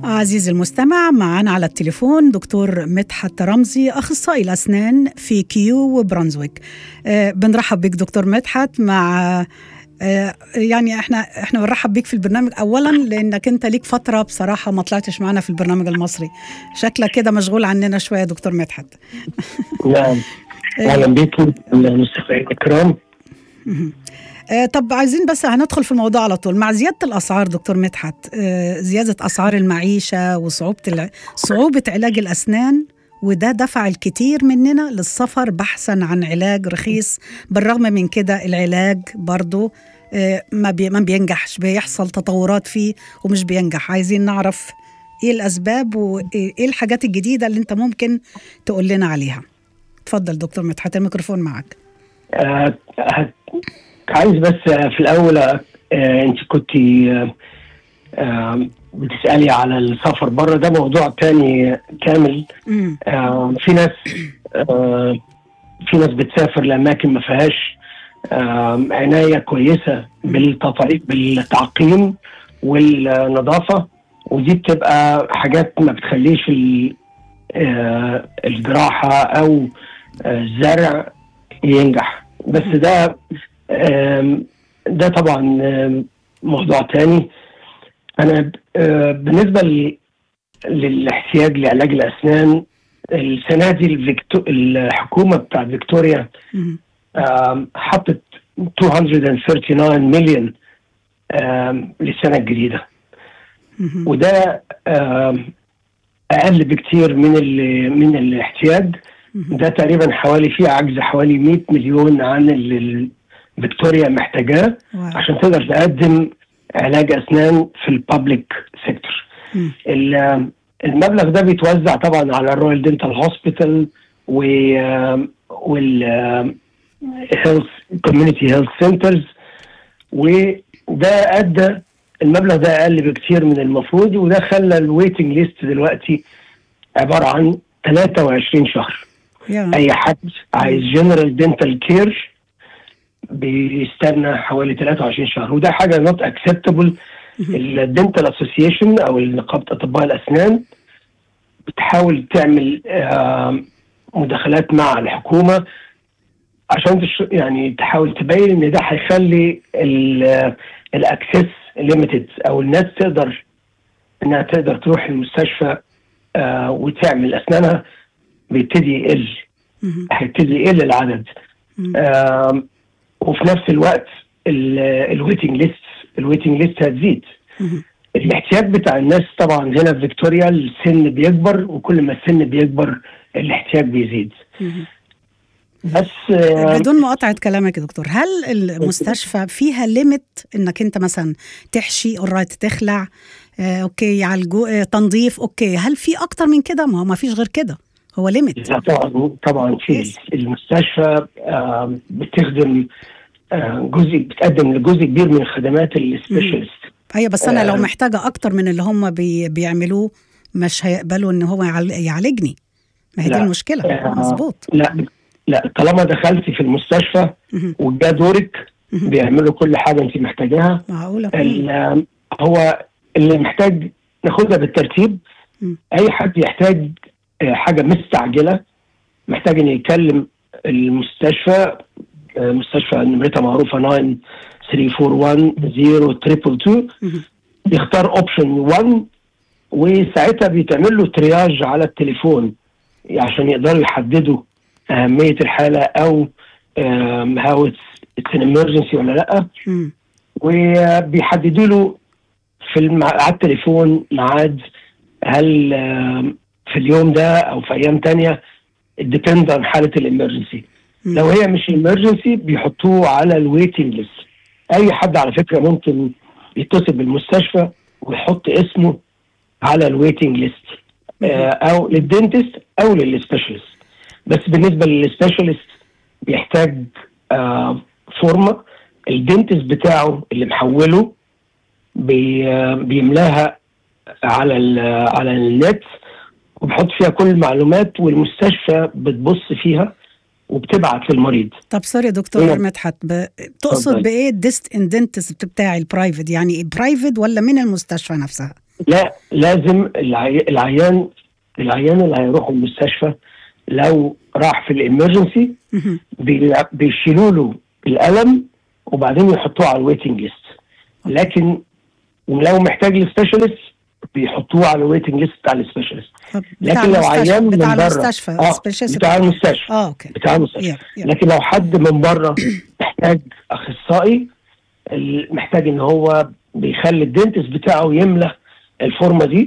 عزيزي المستمع معنا على التليفون دكتور مدحت رمزي اخصائي الاسنان في كيو وبرانزويك أه بنرحب بك دكتور مدحت مع أه يعني احنا احنا بنرحب بيك في البرنامج اولا لانك انت ليك فتره بصراحه ما طلعتش معنا في البرنامج المصري شكلك كده مشغول عننا شويه دكتور مدحت نعم اهلا بكم المستمعين الكرام آه طب عايزين بس هندخل في الموضوع على طول مع زياده الاسعار دكتور مدحت آه زياده اسعار المعيشه وصعوبه الع... صعوبه علاج الاسنان وده دفع الكثير مننا للسفر بحثا عن علاج رخيص بالرغم من كده العلاج برضه آه ما, بي... ما بينجحش بيحصل تطورات فيه ومش بينجح عايزين نعرف ايه الاسباب وايه الحاجات الجديده اللي انت ممكن تقول لنا عليها اتفضل دكتور مدحت الميكروفون معك آه عايز بس في الاول آه انت كنت آه بتسالي على السفر بره ده موضوع تاني كامل آه في ناس آه في ناس بتسافر لاماكن ما فيهاش آه عنايه كويسه بالتعقيم والنظافه ودي بتبقى حاجات ما بتخليش آه الجراحه او الزرع ينجح بس ده ده طبعا موضوع تاني انا بالنسبه للاحتياج لعلاج الاسنان السنه دي الفيكتو... الحكومه بتاعت فيكتوريا حطت 239 مليون للسنه الجديده وده اقل بكتير من ال... من الاحتياج ده تقريبا حوالي فيه عجز حوالي 100 مليون عن اللي فيكتوريا محتاجاه عشان تقدر تقدم علاج اسنان في البابليك سيكتور المبلغ ده بيتوزع طبعا على الرويال دنتال هوسبيتال و وال هيلث كوميونتي هيلث سنترز وده ادى المبلغ ده اقل بكتير من المفروض وده خلى الويتنج ليست دلوقتي عباره عن 23 شهر yeah. اي حد عايز جنرال دنتال كير بيستنى حوالي 23 شهر وده حاجه نوت اكسبتبل الدنتال اسوسيشن او نقابه اطباء الاسنان بتحاول تعمل مداخلات مع الحكومه عشان تش... يعني تحاول تبين ان ده هيخلي الاكسس ليميتد او الناس تقدر انها تقدر تروح المستشفى آه وتعمل اسنانها بيبتدي يقل هيبتدي يقل العدد آه وفي نفس الوقت الويتنج ليست الويتنج ليست هتزيد الاحتياج بتاع الناس طبعا هنا في فيكتوريا السن بيكبر وكل ما السن بيكبر الاحتياج بيزيد بس بدون مقاطعة كلامك يا دكتور هل المستشفى فيها ليميت انك انت مثلا تحشي اوريت تخلع آه اوكي يعالجوا آه تنظيف اوكي هل في اكتر من كده ما هو ما فيش غير كده هو ليميت طبعا طبعا في yes. المستشفى آه بتخدم آه جزء بتقدم لجزء كبير من خدمات السبيشالست ايوه بس انا آه لو محتاجه اكتر من اللي هم بي بيعملوه مش هيقبلوا ان هو يعالجني ما هي دي المشكله آه مظبوط لا لا طالما دخلتي في المستشفى وجا دورك بيعملوا كل حاجه انت محتاجاها معقوله هو اللي محتاج ناخدها بالترتيب اي حد يحتاج حاجه مستعجله محتاج ان يكلم المستشفى مستشفى نمرتها معروفه 9 341 0 يختار اوبشن 1 وساعتها بيتعمل له ترياج على التليفون عشان يقدروا يحددوا اهميه الحاله او هاو اتس ان امرجنسي ولا لا وبيحددوا له في المع... على التليفون ميعاد هل في اليوم ده او في ايام تانية ديبند عن حاله الامرجنسي لو هي مش امرجنسي بيحطوه على الويتنج ليست اي حد على فكره ممكن يتصل بالمستشفى ويحط اسمه على الويتنج ليست او للدنتست او للسبيشالست بس بالنسبه للسبيشالست بيحتاج آه فورمه الدنتست بتاعه اللي محوله بي آه بيملاها على على النت وبحط فيها كل المعلومات والمستشفى بتبص فيها وبتبعت للمريض طب سوري يا دكتور مدحت ب... تقصد بايه ديست اندنتست بتاعي البرايفت يعني برايفت ولا من المستشفى نفسها لا لازم العي... العيان العيان اللي هيروح المستشفى لو راح في الامرجنسي مهم. بي... بيشيلوا له الالم وبعدين يحطوه على الويتنج ليست لكن ولو محتاج لسبيشالست بيحطوه على الويتنج ليست بتاع السبيشالست طب بتاع لكن لو المستشفى- عيان من بتاع بره المستشفى اه specialist بتاع المستشفى اه اوكي بتاع المستشفى يب يب. لكن لو حد من بره محتاج اخصائي ال- محتاج ان هو بيخلي الدنتس بتاعه يملى الفورمه دي